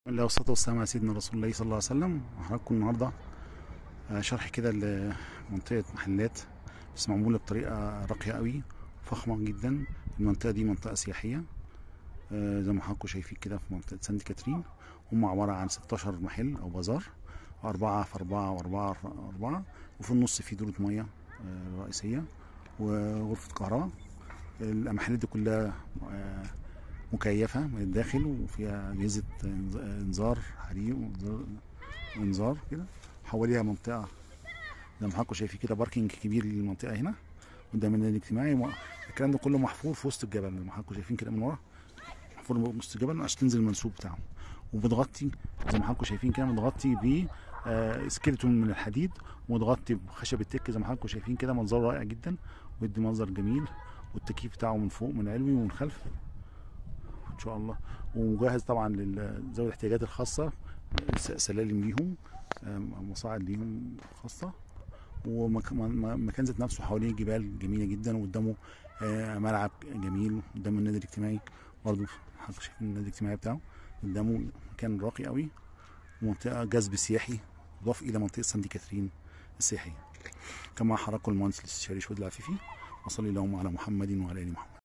الله والصلاة والسلام على سيدنا رسول الله صلى الله عليه وسلم هحكم النهاردة آه، شرح كده لمنطقة محلات بس معمولة بطريقة راقية قوي فخمة جدا المنطقة دي منطقة سياحية آه، زي ما حضراتكم شايفين كده في منطقة سانت كاترين هم عبارة عن 16 محل أو بازار أربعة في أربعة وأربعة في أربعة وفي النص في دورة مية آه، رئيسية وغرفة كهرباء المحلات دي كلها آه، مكيفة من الداخل وفيها أجهزة إنذ- إنذار حريق وإنذار- وإنذار كده حواليها منطقة زي ما حضراتكم شايفين كده باركينج كبير للمنطقة هنا قدام النادي الاجتماعي م- الكلام ده كله محفور في وسط الجبل زي ما حضراتكم شايفين كده من ورا محفور في وسط الجبل عشان تنزل المنسوب بتاعه وبتغطي زي ما حضراتكم شايفين كده متغطي ب آه، سكيلتون من الحديد ومتغطي بخشب التك زي ما حضراتكم شايفين كده منظره رائع جدا ويدي منظر جميل والتكييف بتاعه من فوق من علوي ومن خلف ان شاء الله ومجهز طبعا لذوي الاحتياجات الخاصه س- سلالم ليهم آم، مصاعد ليهم خاصه ومكان ذات نفسه حواليه جبال جميله جدا وقدامه آه، ملعب جميل قدام النادي الاجتماعي برضه حضرتك شايفين النادي الاجتماعي بتاعه قدامه مكان راقي قوي ومنطقه جذب سياحي اضاف الى منطقه سانت كاترين السياحيه كما حركوا المهندس الاستشاري شهود العفيفي وصلي اللهم على محمد وعلى ال محمد